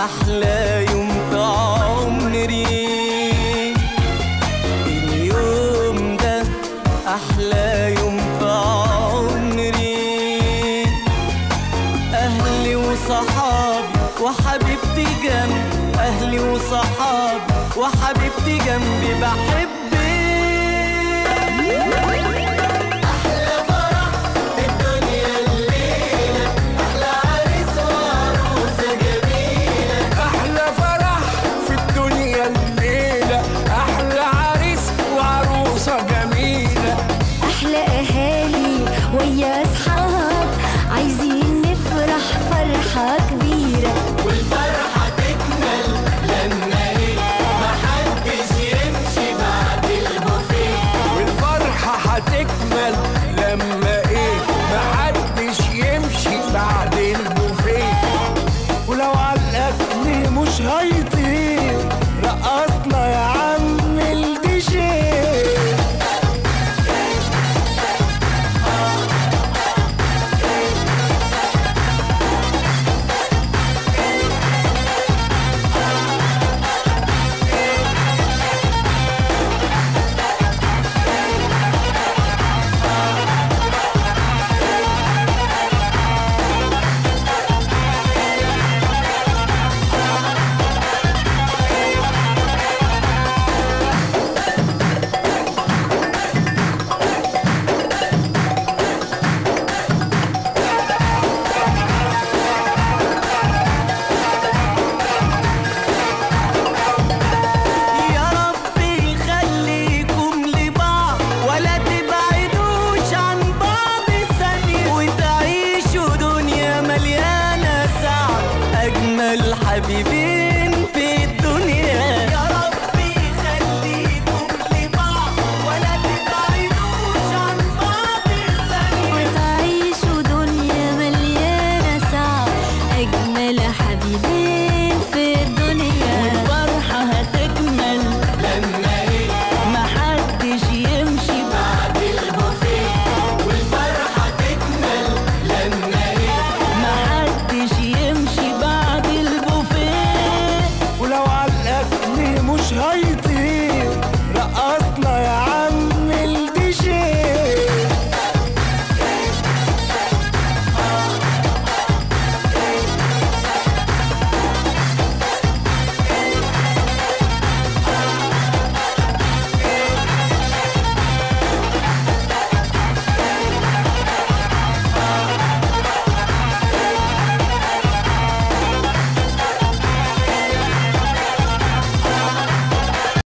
أحلى يوم في عمري اليوم ده أحلى يوم في عمري أهلي وصحابي وحبيبتي جنبي أهلي وصحابي وحبيبتي جنبي بحبك احلى فرح في الدنيا الليله احلى عريس وعروسه جميله أحلى أهالي ويا أصحاب عايزين نفرح فرحة كبيرة والفرحة تكمل لما ايه محدش يمشي بعد البوفيه والفرحه هتكمل